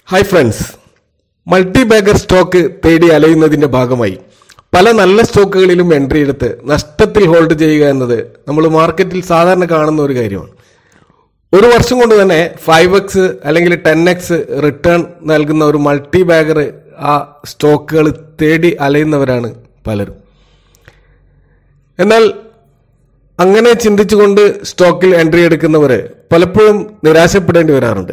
hi friends multibagger stock തേടി അലയുന്നതിന്റെ ഭാഗമായി പല നല്ല സ്റ്റോക്കുകളിലും എൻട്രി എടുത്ത് നഷ്ടത്തിൽ ഹോൾഡ് ചെയ്യുക എന്നത് നമ്മൾ മാർക്കറ്റിൽ സാധാരണ കാണുന്ന ഒരു കാര്യമാണ് ഒരു വർഷം കൊണ്ട് തന്നെ ഫൈവ് എക്സ് അല്ലെങ്കിൽ ടെൻ എക്സ് റിട്ടേൺ നൽകുന്ന ഒരു മൾട്ടി ബാഗർ ആ സ്റ്റോക്കുകൾ തേടി അലയുന്നവരാണ് പലരും എന്നാൽ അങ്ങനെ ചിന്തിച്ചുകൊണ്ട് സ്റ്റോക്കിൽ എൻട്രി എടുക്കുന്നവർ പലപ്പോഴും നിരാശപ്പെടേണ്ടി വരാറുണ്ട്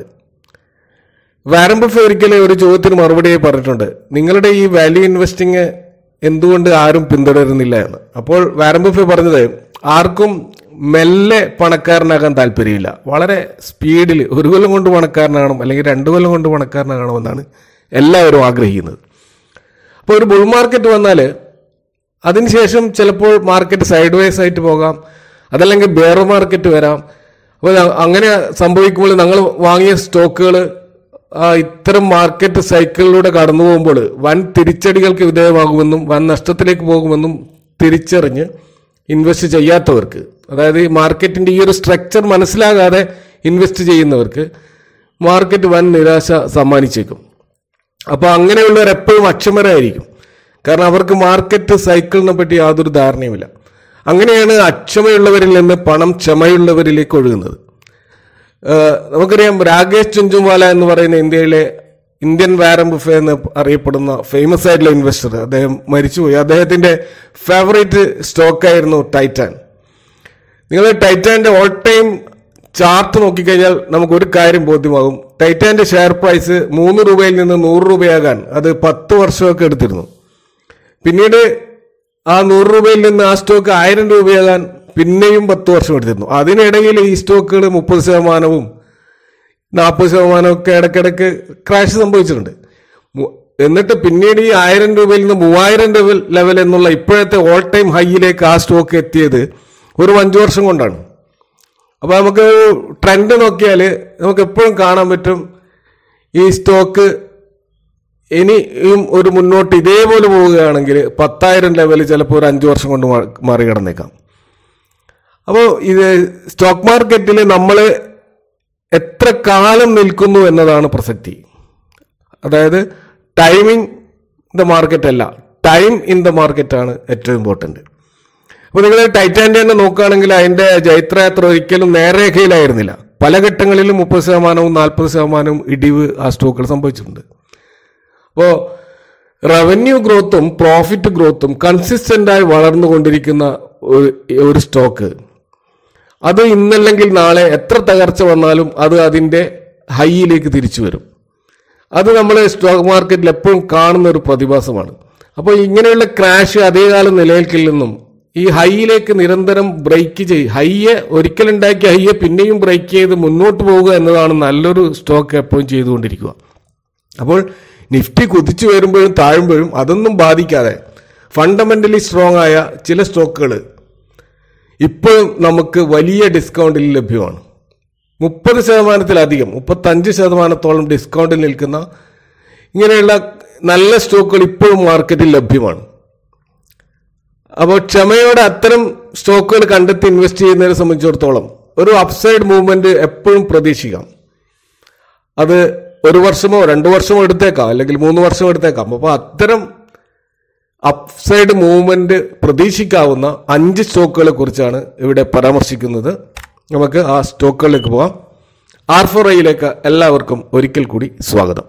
വാരൻ ബഫെ ഒരിക്കലും ഒരു ചോദ്യത്തിന് മറുപടിയായി പറഞ്ഞിട്ടുണ്ട് നിങ്ങളുടെ ഈ വാല്യൂ ഇൻവെസ്റ്റിംഗ് എന്തുകൊണ്ട് ആരും പിന്തുടരുന്നില്ല എന്ന് അപ്പോൾ വാരൻ ബഫെ പറഞ്ഞത് ആർക്കും മെല്ലെ പണക്കാരനാകാൻ താല്പര്യമില്ല വളരെ സ്പീഡിൽ ഒരു കൊല്ലം കൊണ്ട് പണക്കാരനാകണം അല്ലെങ്കിൽ രണ്ട് കൊല്ലം കൊണ്ട് പണക്കാരനാകണമെന്നാണ് എല്ലാവരും ആഗ്രഹിക്കുന്നത് അപ്പോൾ ഒരു ബുൾ മാർക്കറ്റ് വന്നാൽ അതിനുശേഷം ചിലപ്പോൾ മാർക്കറ്റ് സൈഡ് വേസ് ആയിട്ട് പോകാം അതല്ലെങ്കിൽ ബെയർ മാർക്കറ്റ് വരാം അപ്പോൾ അങ്ങനെ സംഭവിക്കുമ്പോൾ ഞങ്ങൾ വാങ്ങിയ സ്റ്റോക്കുകൾ ഇത്തരം മാർക്കറ്റ് സൈക്കിളിലൂടെ കടന്നു പോകുമ്പോൾ വൻ തിരിച്ചടികൾക്ക് വിധേയമാകുമെന്നും വൻ നഷ്ടത്തിലേക്ക് പോകുമെന്നും തിരിച്ചറിഞ്ഞ് ഇൻവെസ്റ്റ് ചെയ്യാത്തവർക്ക് അതായത് ഈ മാർക്കറ്റിന്റെ ഈ ഒരു സ്ട്രക്ചർ മനസ്സിലാകാതെ ഇൻവെസ്റ്റ് ചെയ്യുന്നവർക്ക് മാർക്കറ്റ് വൻ നിരാശ സമ്മാനിച്ചേക്കും അപ്പോൾ അങ്ങനെയുള്ളവർ എപ്പോഴും അക്ഷമരായിരിക്കും കാരണം അവർക്ക് മാർക്കറ്റ് സൈക്കിളിനെ പറ്റി യാതൊരു ധാരണയുമില്ല അങ്ങനെയാണ് അക്ഷമയുള്ളവരിൽ നിന്ന് പണം ക്ഷമയുള്ളവരിലേക്ക് ഒഴുകുന്നത് ഏഹ് നമുക്കറിയാം രാകേഷ് ചുഞ്ചുംവാല എന്ന് പറയുന്ന ഇന്ത്യയിലെ ഇന്ത്യൻ വാരം ബുഫെ എന്ന് അറിയപ്പെടുന്ന ഫേമസ് ആയിട്ടുള്ള ഇൻവെസ്റ്റർ അദ്ദേഹം മരിച്ചുപോയി അദ്ദേഹത്തിന്റെ ഫേവറേറ്റ് സ്റ്റോക്കായിരുന്നു ടൈറ്റാൻ നിങ്ങൾ ടൈറ്റാന്റെ ഓൾ ടൈം ചാർട്ട് നോക്കിക്കഴിഞ്ഞാൽ നമുക്ക് ഒരു കാര്യം ബോധ്യമാകും ടൈറ്റാന്റെ ഷെയർ പ്രൈസ് മൂന്ന് രൂപയിൽ നിന്ന് നൂറ് രൂപയാകാൻ അത് പത്ത് വർഷമൊക്കെ എടുത്തിരുന്നു പിന്നീട് ആ നൂറ് രൂപയിൽ നിന്ന് ആ സ്റ്റോക്ക് ആയിരം രൂപയാകാൻ പിന്നെയും പത്ത് വർഷം എടുത്തിരുന്നു അതിനിടയിൽ ഈ സ്റ്റോക്കുകൾ മുപ്പത് ശതമാനവും നാൽപ്പത് ശതമാനവും ഒക്കെ ഇടയ്ക്കിടയ്ക്ക് ക്രാഷ് സംഭവിച്ചിട്ടുണ്ട് മു- എന്നിട്ട് പിന്നീട് ഈ ആയിരം രൂപയിൽ നിന്ന് മൂവായിരം രൂപ ലെവൽ എന്നുള്ള ഇപ്പോഴത്തെ ഓൾ ടൈം ഹൈയിലേക്ക് ആ സ്റ്റോക്ക് എത്തിയത് ഒരു അഞ്ചു വർഷം കൊണ്ടാണ് അപ്പൊ നമുക്ക് ട്രെൻഡ് നോക്കിയാൽ നമുക്ക് എപ്പോഴും കാണാൻ പറ്റും ഈ സ്റ്റോക്ക് ഇനിയും ഒരു മുന്നോട്ട് ഇതേപോലെ പോവുകയാണെങ്കിൽ പത്തായിരം ലെവൽ ചിലപ്പോൾ ഒരു അഞ്ചു വർഷം കൊണ്ട് മ- മറികടന്നേക്കാം അപ്പോൾ ഇത് സ്റ്റോക്ക് മാർക്കറ്റിൽ നമ്മൾ എത്ര കാലം നിൽക്കുന്നു എന്നതാണ് പ്രസക്തി അതായത് ടൈമിംഗ് ദ മാർക്കറ്റ് അല്ല ടൈം ഇൻ ദ മാർക്കറ്റ് ആണ് ഏറ്റവും ഇമ്പോർട്ടന്റ് അപ്പോൾ നിങ്ങൾ ടൈറ്റാൻ്റെ തന്നെ നോക്കുകയാണെങ്കിൽ അതിന്റെ ജൈത്രയാത്ര ഒരിക്കലും നേർരേഖയിലായിരുന്നില്ല പല ഘട്ടങ്ങളിലും മുപ്പത് ശതമാനവും നാൽപ്പത് ശതമാനവും ഇടിവ് ആ സ്റ്റോക്കുകൾ സംഭവിച്ചിട്ടുണ്ട് അപ്പോൾ റവന്യൂ ഗ്രോത്തും പ്രോഫിറ്റ് ഗ്രോത്തും കൺസിസ്റ്റന്റായി വളർന്നുകൊണ്ടിരിക്കുന്ന ഒരു- ഒരു സ്റ്റോക്ക് അത് ഇന്നല്ലെങ്കിൽ നാളെ എത്ര തകർച്ച വന്നാലും അത് അതിന്റെ ഹൈയിലേക്ക് തിരിച്ചു വരും അത് നമ്മൾ സ്റ്റോക്ക് മാർക്കറ്റിൽ എപ്പോഴും കാണുന്ന ഒരു പ്രതിഭാസമാണ് അപ്പോൾ ഇങ്ങനെയുള്ള ക്രാഷ് അതേകാലം നിലനിൽക്കില്ലെന്നും ഈ ഹൈയിലേക്ക് നിരന്തരം ബ്രേക്ക് ചെയ്യും ഹൈയെ ഒരിക്കലുണ്ടാക്കിയ ഹൈയെ പിന്നെയും ബ്രേക്ക് ചെയ്ത് മുന്നോട്ട് പോവുക എന്നതാണ് നല്ലൊരു സ്റ്റോക്ക് എപ്പോഴും ചെയ്തുകൊണ്ടിരിക്കുക അപ്പോൾ നിഫ്റ്റി കുതിച്ചു വരുമ്പോഴും താഴുമ്പോഴും അതൊന്നും ബാധിക്കാതെ ഫണ്ടമെന്റലി സ്ട്രോങ് ആയ ചില സ്റ്റോക്കുകൾ ഇപ്പോഴും നമുക്ക് വലിയ ഡിസ്കൗണ്ടിൽ ലഭ്യമാണ് മുപ്പത് ശതമാനത്തിലധികം മുപ്പത്തഞ്ച് ശതമാനത്തോളം ഡിസ്കൗണ്ടിൽ നിൽക്കുന്ന ഇങ്ങനെയുള്ള നല്ല സ്റ്റോക്കുകൾ ഇപ്പോഴും മാർക്കറ്റിൽ ലഭ്യമാണ് അപ്പോൾ ക്ഷമയോടെ അത്തരം സ്റ്റോക്കുകൾ കണ്ടെത്തി ഇൻവെസ്റ്റ് ചെയ്യുന്നതിനെ സംബന്ധിച്ചിടത്തോളം ഒരു അപ്സൈഡ് മൂവ്മെന്റ് എപ്പോഴും പ്രതീക്ഷിക്കാം അത് ഒരു വർഷമോ രണ്ടു വർഷമോ എടുത്തേക്കാം അല്ലെങ്കിൽ മൂന്ന് വർഷം എടുത്തേക്കാം അപ്പോൾ അത്തരം അപ്സൈഡ് മൂവ്മെന്റ് പ്രതീക്ഷിക്കാവുന്ന അഞ്ച് സ്റ്റോക്കുകളെ കുറിച്ചാണ് ഇവിടെ പരാമർശിക്കുന്നത് നമുക്ക് ആ സ്റ്റോക്കുകളിലേക്ക് പോവാം ആർ ഫോർ ഐയിലേക്ക് എല്ലാവർക്കും ഒരിക്കൽ കൂടി സ്വാഗതം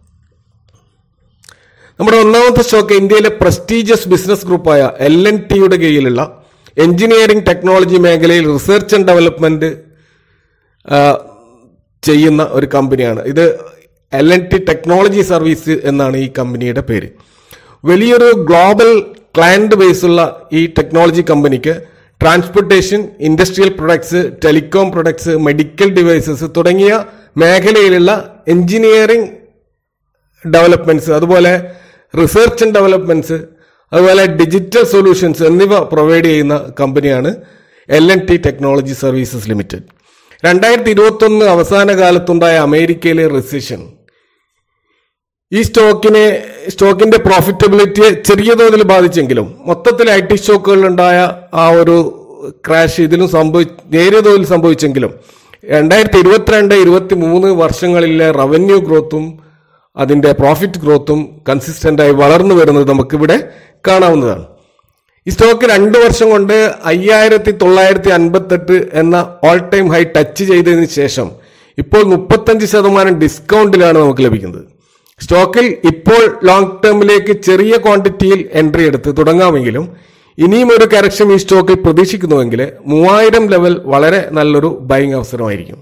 നമ്മുടെ ഒന്നാമത്തെ സ്റ്റോക്ക് ഇന്ത്യയിലെ പ്രസ്റ്റീജിയസ് ബിസിനസ് ഗ്രൂപ്പായ എൽ എൻ ടിയുടെ കീഴിലുള്ള എഞ്ചിനീയറിംഗ് ടെക്നോളജി മേഖലയിൽ റിസർച്ച് ആൻഡ് ഡെവലപ്മെന്റ് ആ, ചെയ്യുന്ന ഒരു കമ്പനിയാണ് ഇത് L N T technology service എന്നാണ് ഈ കമ്പനിയുടെ പേര് വലിയൊരു ഗ്ലോബൽ ക്ലയന്റ് ബേസ് ഉള്ള ഈ ടെക്നോളജി കമ്പനിക്ക് transportation industrial products telecom products medical devices തുടങ്ങിയ മേഖലയിലുള്ള എഞ്ചിനീയറിംഗ് ഡെവലപ്മെന്റ്സ് അതുപോലെ റിസർച്ച് ആൻഡ് ഡെവലപ്മെന്റ്സ് അതുപോലെ ഡിജിറ്റൽ സൊല്യൂഷൻസ് എന്നിവ പ്രൊവൈഡ് ചെയ്യുന്ന കമ്പനിയാണ് L N T technology services limited രണ്ടായിരത്തി ഇരുപത്തി ഒന്ന് അവസാന കാലത്തുണ്ടായ അമേരിക്കയിലെ റിസഷൻ ഈ സ്റ്റോക്കിനെ സ്റ്റോക്കിന്റെ പ്രോഫിറ്റബിലിറ്റിയെ ചെറിയ തോതിൽ ബാധിച്ചെങ്കിലും മൊത്തത്തിൽ ഐ ടി സ്റ്റോക്കുകളിലുണ്ടായ ആ ഒരു ക്രാഷ് ഇതിലും സംഭവി നേരിയ തോതിൽ സംഭവിച്ചെങ്കിലും രണ്ടായിരത്തി ഇരുപത്തിരണ്ട് ഇരുപത്തി മൂന്ന് വർഷങ്ങളിലെ റവന്യൂ ഗ്രോത്തും അതിന്റെ പ്രോഫിറ്റ് ഗ്രോത്തും കൺസിസ്റ്റന്റായി വളർന്നു വരുന്നത് നമുക്കിവിടെ കാണാവുന്നതാണ് ഈ സ്റ്റോക്ക് രണ്ട് വർഷം കൊണ്ട് അയ്യായിരത്തി തൊള്ളായിരത്തി അൻപത്തെട്ട് എന്ന ഓൾ ടൈം ഹൈ ടച്ച് ചെയ്തതിന് ശേഷം ഇപ്പോൾ മുപ്പത്തഞ്ച് ശതമാനം ഡിസ്കൗണ്ടിലാണ് നമുക്ക് ലഭിക്കുന്നത് സ്റ്റോക്കിൽ ഇപ്പോൾ ലോങ് ടേമിലേക്ക് ചെറിയ ക്വാണ്ടിറ്റിയിൽ എൻട്രി എടുത്ത് തുടങ്ങാമെങ്കിലും ഇനിയും ഒരു കറക്ഷൻ ഈ സ്റ്റോക്കിൽ പ്രതീക്ഷിക്കുന്നുവെങ്കിൽ മൂവായിരം ലെവൽ വളരെ നല്ലൊരു ബൈങ് അവസരമായിരിക്കും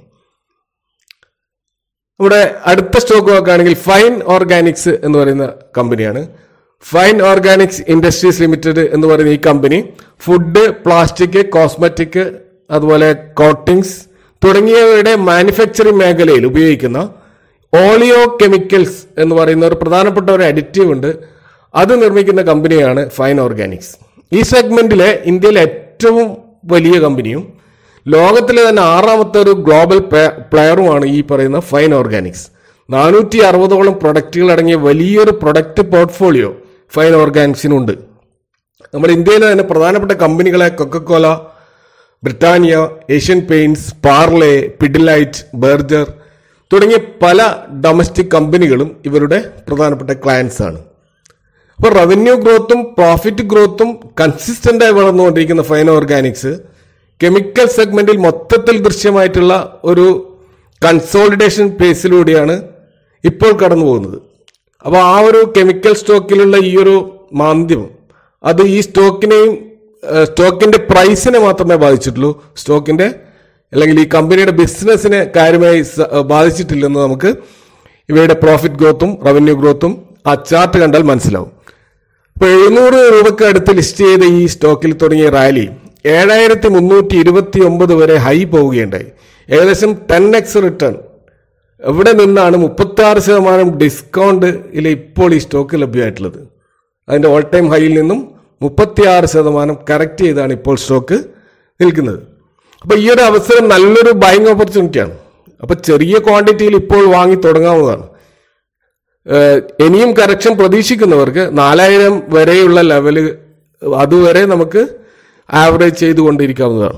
നമ്മുടെ അടുത്ത സ്റ്റോക്ക് നോക്കുകയാണെങ്കിൽ ഫൈൻ ഓർഗാനിക്സ് എന്ന് പറയുന്ന കമ്പനിയാണ് ഫൈൻ ഓർഗാനിക്സ് ഇൻഡസ്ട്രീസ് ലിമിറ്റഡ് എന്ന് പറയുന്ന ഈ കമ്പനി ഫുഡ് പ്ലാസ്റ്റിക് കോസ്മെറ്റിക് അതുപോലെ കോട്ടിങ്സ് തുടങ്ങിയവയുടെ മാനുഫാക്ചറിംഗ് മേഖലയിൽ ഉപയോഗിക്കുന്ന ഓളിയോ കെമിക്കൽസ് എന്ന് പറയുന്ന ഒരു പ്രധാനപ്പെട്ട ഒരു അഡിറ്റീവ് ഉണ്ട് അത് നിർമ്മിക്കുന്ന കമ്പനിയാണ് ഫൈൻ ഓർഗാനിക്സ് ഈ സെഗ്മെന്റിലെ ഇന്ത്യയിലെ ഏറ്റവും വലിയ കമ്പനിയും ലോകത്തിലെ തന്നെ ആറാമത്തെ ഒരു ഗ്ലോബൽ പ്ലെയറുമാണ് ഈ പറയുന്ന ഫൈൻ ഓർഗാനിക്സ് നാനൂറ്റി അറുപതോളം പ്രൊഡക്റ്റുകൾ അടങ്ങിയ വലിയൊരു പ്രൊഡക്റ്റ് പോർട്ട്ഫോളിയോ ഫൈൻ ഓർഗാനിക്സിനുണ്ട് നമ്മുടെ ഇന്ത്യയിലെ തന്നെ പ്രധാനപ്പെട്ട കമ്പനികളെ Coca Cola Britannia Asian Paints Parle Pidilite Berger തുടങ്ങിയ പല ഡൊമസ്റ്റിക് കമ്പനികളും ഇവരുടെ പ്രധാനപ്പെട്ട ക്ലയൻസ് ആണ് അപ്പോൾ റവന്യൂ ഗ്രോത്തും പ്രോഫിറ്റ് ഗ്രോത്തും കൺസിസ്റ്റന്റ് ആയി വളർന്നുകൊണ്ടിരിക്കുന്ന ഫൈൻ ഓർഗാനിക്സ് കെമിക്കൽ സെഗ്മെന്റിൽ മൊത്തത്തിൽ ദൃശ്യമായിട്ടുള്ള ഒരു കൺസോളിഡേഷൻ പേസിലൂടെയാണ് ഇപ്പോൾ കടന്നു പോകുന്നത് അപ്പോൾ ആ ഒരു കെമിക്കൽ സ്റ്റോക്കിലുള്ള ഈ ഒരു മാന്ദ്യം അത് ഈ സ്റ്റോക്കിനെയും ഏഹ്, സ്റ്റോക്കിന്റെ പ്രൈസിനെ മാത്രമേ ബാധിച്ചിട്ടുള്ളൂ സ്റ്റോക്കിന്റെ അല്ലെങ്കിൽ ഈ കമ്പനിയുടെ ബിസിനസ്സിനെ കാര്യമായി സ- ബാധിച്ചിട്ടില്ലെന്ന് നമുക്ക് ഇവയുടെ പ്രോഫിറ്റ് ഗ്രോത്തും റവന്യൂ ഗ്രോത്തും ആ ചാർട്ട് കണ്ടാൽ മനസ്സിലാവും ഇപ്പൊ എഴുന്നൂറ് രൂപക്ക് അടുത്ത് ലിസ്റ്റ് ചെയ്ത ഈ സ്റ്റോക്കിൽ തുടങ്ങിയ റാലി ഏഴായിരത്തി മുന്നൂറ്റി ഇരുപത്തി ഒമ്പത് വരെ ഹൈ പോവുകയുണ്ടായി ഏകദേശം ടെൻ എക്സ് റിട്ടേൺ എവിടെ നിന്നാണ് മുപ്പത്തി ആറ് ശതമാനം ഡിസ്കൗണ്ടിൽ ഇപ്പോൾ ഈ സ്റ്റോക്ക് ലഭ്യമായിട്ടുള്ളത് അതിന്റെ ഓൾ ടൈം ഹൈയിൽ നിന്നും മുപ്പത്തി ആറ് ശതമാനം കറക്റ്റ് ചെയ്താണ് ഇപ്പോൾ സ്റ്റോക്ക് നിൽക്കുന്നത് അപ്പൊ ഈ ഒരു അവസരം നല്ലൊരു ബൈങ് ഓപ്പർച്യൂണിറ്റിയാണ് അപ്പൊ ചെറിയ ക്വാണ്ടിറ്റിയിൽ ഇപ്പോൾ വാങ്ങി തുടങ്ങാവുന്നതാണ് ഏഹ് ഇനിയും കറക്ഷൻ പ്രതീക്ഷിക്കുന്നവർക്ക് നാലായിരം വരെയുള്ള ലെവല് അതുവരെ നമുക്ക് ആവറേജ് ചെയ്തുകൊണ്ടിരിക്കാവുന്നതാണ്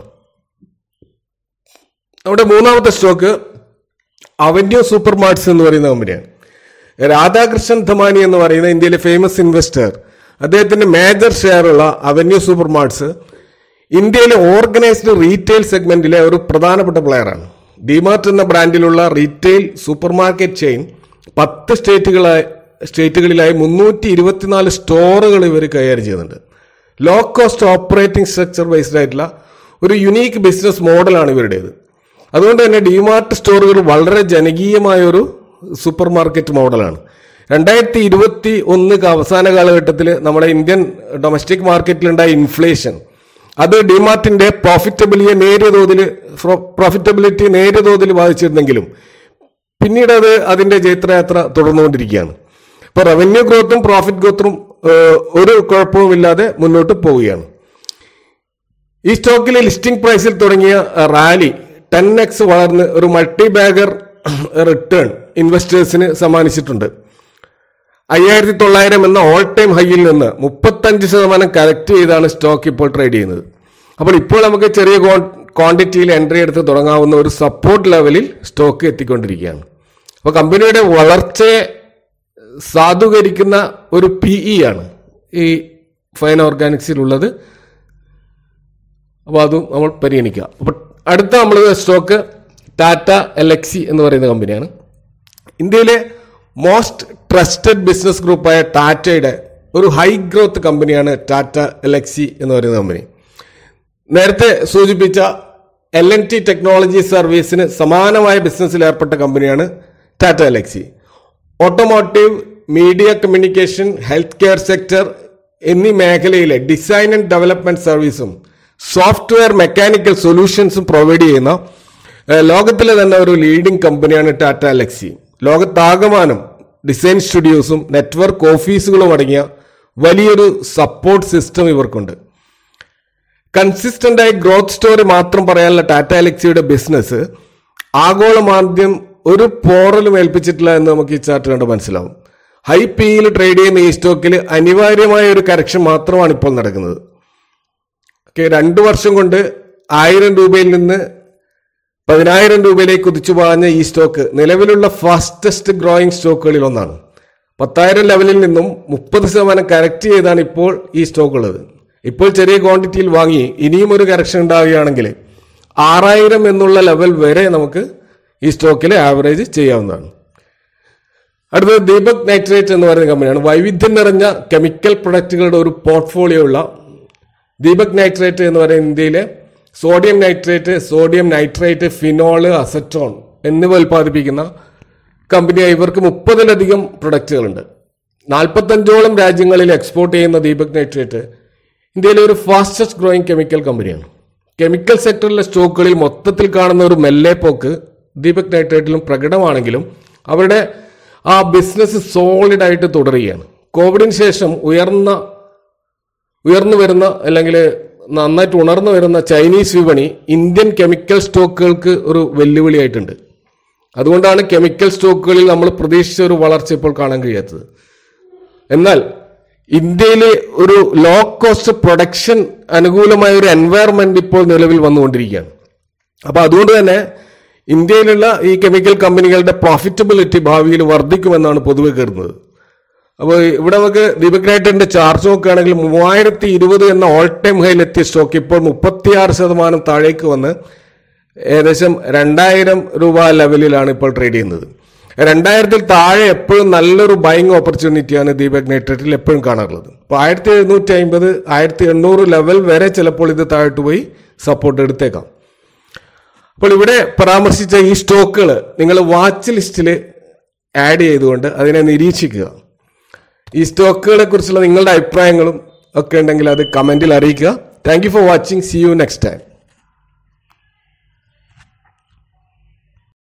നമ്മുടെ മൂന്നാമത്തെ സ്റ്റോക്ക് അവന്യൂ സൂപ്പർ മാർട്സ് എന്ന് പറയുന്ന കമ്പനിയാണ് രാധാകൃഷ്ണൻ ധമാനി എന്ന് പറയുന്ന ഇന്ത്യയിലെ ഫേമസ് ഇൻവെസ്റ്റർ അദ്ദേഹത്തിന്റെ മേജർ ഷെയറുള്ള അവന്യൂ സൂപ്പർ മാർട്സ് ഇന്ത്യയിലെ ഓർഗനൈസ്ഡ് റീറ്റെയിൽ സെഗ്മെന്റിലെ ഒരു പ്രധാനപ്പെട്ട പ്ലെയറാണ് ഡിമാർട്ട് എന്ന ബ്രാൻഡിലുള്ള റീറ്റെയിൽ സൂപ്പർ മാർക്കറ്റ് ചെയിൻ പത്ത് സ്റ്റേറ്റുകളായി സ്റ്റേറ്റുകളിലായി മുന്നൂറ്റി ഇരുപത്തിനാല് സ്റ്റോറുകൾ ഇവർ കൈകാര്യം ചെയ്യുന്നുണ്ട് low cost operating structure based ആയിട്ടുള്ള ഒരു യുണീക്ക് ബിസിനസ് മോഡലാണ് ഇവരുടേത് അതുകൊണ്ട് തന്നെ ഡിമാർട്ട് സ്റ്റോറുകൾ വളരെ ജനകീയമായ ഒരു സൂപ്പർ മാർക്കറ്റ് മോഡലാണ് രണ്ടായിരത്തി ഇരുപത്തി ഒന്ന് അവസാന കാലഘട്ടത്തിൽ നമ്മുടെ ഇന്ത്യൻ ഡൊമസ്റ്റിക് മാർക്കറ്റിലുണ്ടായ ഇൻഫ്ലേഷൻ അത് ഡിമാർട്ടിന്റെ പ്രോഫിറ്റബിലിയെ നേരിയ തോതിൽ പ്രോഫിറ്റബിലിറ്റി നേരിയ തോതിൽ ബാധിച്ചിരുന്നെങ്കിലും പിന്നീട് അത് അതിന്റെ ജൈത്രയാത്ര തുടർന്നുകൊണ്ടിരിക്കുകയാണ് ഇപ്പൊ റവന്യൂ ഗ്രോത്തും പ്രോഫിറ്റ് ഗ്രോത്തും ഏഹ്, ഒരു കുഴപ്പവുമില്ലാതെ മുന്നോട്ട് പോവുകയാണ് ഈ സ്റ്റോക്കിലെ ലിസ്റ്റിംഗ് പ്രൈസിൽ തുടങ്ങിയ അഹ്, റാലി ടെൻ എക്സ് വളർന്ന് ഒരു മൾട്ടി ബാഗർ റിട്ടേൺ ഇൻവെസ്റ്റേഴ്സിന് സമ്മാനിച്ചിട്ടുണ്ട് അയ്യായിരത്തി തൊള്ളായിരം എന്ന ഓൾ ടൈം ഹൈയിൽ നിന്ന് മുപ്പത്തഞ്ച് ശതമാനം കറക്റ്റ് ചെയ്താണ് സ്റ്റോക്ക് ഇപ്പോൾ ട്രേഡ് ചെയ്യുന്നത് അപ്പോൾ ഇപ്പോൾ നമുക്ക് ചെറിയ ക്വാണ്ടിറ്റിയിൽ എൻട്രി എടുത്ത് തുടങ്ങാവുന്ന ഒരു സപ്പോർട്ട് ലെവലിൽ സ്റ്റോക്ക് എത്തിക്കൊണ്ടിരിക്കുകയാണ് അപ്പോൾ കമ്പനിയുടെ വളർച്ചയെ സാധൂകരിക്കുന്ന ഒരു പി ഇ ആണ് ഈ ഫൈൻ ഓർഗാനിക്സിലുള്ളത് അപ്പോൾ അതും നമ്മൾ പരിഗണിക്കുക അപ്പോൾ അടുത്ത നമ്മൾ സ്റ്റോക്ക് ടാറ്റ എലക്സി എന്ന് പറയുന്ന കമ്പനിയാണ് ഇന്ത്യയിലെ മോസ്റ്റ് ട്രസ്റ്റഡ് ബിസിനസ് ഗ്രൂപ്പായ ടാറ്റയുടെ ഒരു ഹൈ ഗ്രോത്ത് കമ്പനിയാണ് ടാറ്റ എലക്സി എന്ന് പറയുന്ന കമ്പനി നേരത്തെ സൂചിപ്പിച്ച എൽ എൻ ടി ടെക്നോളജി സർവീസിന് സമാനമായ ബിസിനസ്സിൽ ഏർപ്പെട്ട കമ്പനിയാണ് Tata Elxsi automotive media communication health care sector എന്നീ മേഖലയിലെ ഡിസൈൻ ആൻഡ് ഡെവലപ്മെന്റ് സർവീസും സോഫ്റ്റ്വെയർ മെക്കാനിക്കൽ സൊല്യൂഷൻസും പ്രൊവൈഡ് ചെയ്യുന്ന ഏഹ്, ലോകത്തിലെ തന്നെ ഒരു ലീഡിംഗ് കമ്പനിയാണ് ടാറ്റ എലക്സി ലോകത്താകമാനം ഡിസൈൻ സ്റ്റുഡിയോസും നെറ്റ്വർക്ക് ഓഫീസുകളും അടങ്ങിയ വലിയൊരു സപ്പോർട്ട് സിസ്റ്റം ഇവർക്കുണ്ട് കൺസിസ്റ്റന്റ് ആയി ഗ്രോത്ത് സ്റ്റോറി മാത്രം പറയാനുള്ള ടാറ്റ എലക്സിയുടെ ബിസിനസ് ആഗോള മാന്ദ്യം ഒരു പോറലും ഏൽപ്പിച്ചിട്ടില്ല എന്ന് നമുക്ക് ഈ ചാർട്ട് കണ്ട് മനസ്സിലാവും ഹൈ പിയിൽ ട്രേഡ് ചെയ്യുന്ന ഈ സ്റ്റോക്കിൽ അനിവാര്യമായ ഒരു കറക്ഷൻ മാത്രമാണ് ഇപ്പോൾ നടക്കുന്നത് ഓക്കെ രണ്ടു വർഷം കൊണ്ട് ആയിരം രൂപയിൽ നിന്ന് പതിനായിരം രൂപയിലേക്ക് കുതിച്ചു പാഞ്ഞ ഈ സ്റ്റോക്ക് നിലവിലുള്ള ഫാസ്റ്റസ്റ്റ് ഗ്രോയിങ് സ്റ്റോക്കുകളിൽ ഒന്നാണ് പത്തായിരം ലെവലിൽ നിന്നും മുപ്പത് ശതമാനം കറക്റ്റ് ചെയ്താണ് ഇപ്പോൾ ഈ സ്റ്റോക്ക് ഉള്ളത് ഇപ്പോൾ ചെറിയ ക്വാണ്ടിറ്റിയിൽ വാങ്ങി ഇനിയും ഒരു കറക്ഷൻ ഉണ്ടാവുകയാണെങ്കിൽ ആറായിരം എന്നുള്ള ലെവൽ വരെ നമുക്ക് ഈ സ്റ്റോക്കിൽ ആവറേജ് ചെയ്യാവുന്നതാണ് അടുത്തത് ദീപക് നൈട്രേറ്റ് എന്ന് പറയുന്ന കമ്പനിയാണ് വൈവിധ്യം നിറഞ്ഞ കെമിക്കൽ പ്രൊഡക്റ്റുകളുടെ ഒരു പോർട്ട്ഫോളിയോ ഉള്ള ദീപക് നൈട്രേറ്റ് എന്ന് പറയുന്ന ഇന്ത്യയിലെ sodium nitrate sodium nitrate phenol acetone എന്നിവ ഉൽപ്പാദിപ്പിക്കുന്ന കമ്പനിയായി ഇവർക്ക് മുപ്പതിലധികം പ്രൊഡക്റ്റുകളുണ്ട് നാൽപ്പത്തഞ്ചോളം രാജ്യങ്ങളിൽ എക്സ്പോർട്ട് ചെയ്യുന്ന ദീപക് നൈട്രേറ്റ് ഇന്ത്യയിലെ ഒരു ഫാസ്റ്റസ്റ്റ് ഗ്രോയിങ് കെമിക്കൽ കമ്പനിയാണ് കെമിക്കൽ സെക്ടറിലെ സ്റ്റോക്കുകളിൽ മൊത്തത്തിൽ കാണുന്ന ഒരു മെല്ലേപ്പോക്ക് ദീപക് നൈട്രേറ്റിലും പ്രകടമാണെങ്കിലും അവരുടെ ആ ബിസിനസ് സോളിഡ് ആയിട്ട് തുടരുകയാണ് കോവിഡിന് ശേഷം ഉയർന്ന ഉയർന്നു വരുന്ന അല്ലെങ്കിൽ നന്നായിട്ട് ഉണർന്നു വരുന്ന ചൈനീസ് വിപണി ഇന്ത്യൻ കെമിക്കൽ സ്റ്റോക്കുകൾക്ക് ഒരു വെല്ലുവിളിയായിട്ടുണ്ട് അതുകൊണ്ടാണ് കെമിക്കൽ സ്റ്റോക്കുകളിൽ നമ്മൾ പ്രതീക്ഷിച്ച ഒരു വളർച്ച ഇപ്പോൾ കാണാൻ കഴിയാത്തത് എന്നാൽ ഇന്ത്യയിലെ ഒരു ലോ കോസ്റ്റ് പ്രൊഡക്ഷൻ അനുകൂലമായ ഒരു എൻവയറമെന്റ് ഇപ്പോൾ നിലവിൽ വന്നുകൊണ്ടിരിക്കുകയാണ് അപ്പൊ അതുകൊണ്ട് തന്നെ ഇന്ത്യയിലുള്ള ഈ കെമിക്കൽ കമ്പനികളുടെ പ്രോഫിറ്റബിലിറ്റി ഭാവിയിൽ വർദ്ധിക്കുമെന്നാണ് പൊതുവെ കരുതുന്നത് അപ്പോൾ ഇവിടെ നമുക്ക് ദീപക് നൈറ്ററിന്റെ ചാർജ് നോക്കുകയാണെങ്കിൽ മൂവായിരത്തി ഇരുപത് എന്ന ഓൾ ടൈം ഹൈയിലെത്തിയ സ്റ്റോക്ക് ഇപ്പോൾ മുപ്പത്തിയാറ് ശതമാനം താഴേക്ക് വന്ന് ഏകദേശം രണ്ടായിരം രൂപ ലെവലിലാണ് ഇപ്പോൾ ട്രേഡ് ചെയ്യുന്നത് രണ്ടായിരത്തിൽ താഴെ എപ്പോഴും നല്ലൊരു ബൈങ് ഓപ്പർച്യൂണിറ്റിയാണ് ദീപക് നൈട്രേറ്റിൽ എപ്പോഴും കാണാറുള്ളത് അപ്പോൾ ആയിരത്തി എഴുന്നൂറ്റി അമ്പത് ആയിരത്തി എണ്ണൂറ് ലെവൽ വരെ ചിലപ്പോൾ ഇത് താഴോട്ട് പോയി സപ്പോർട്ട് എടുത്തേക്കാം അപ്പോൾ ഇവിടെ പരാമർശിച്ച ഈ സ്റ്റോക്കുകൾ നിങ്ങൾ വാച്ച് ലിസ്റ്റിൽ ആഡ് ചെയ്തുകൊണ്ട് അതിനെ നിരീക്ഷിക്കുക ഈ സ്റ്റോക്കുകളെ കുറിച്ചുള്ള നിങ്ങളുടെ അഭിപ്രായങ്ങളും ഒക്കെ ഉണ്ടെങ്കിൽ അത് കമന്റിൽ അറിയിക്കുക thank you for watching see you next time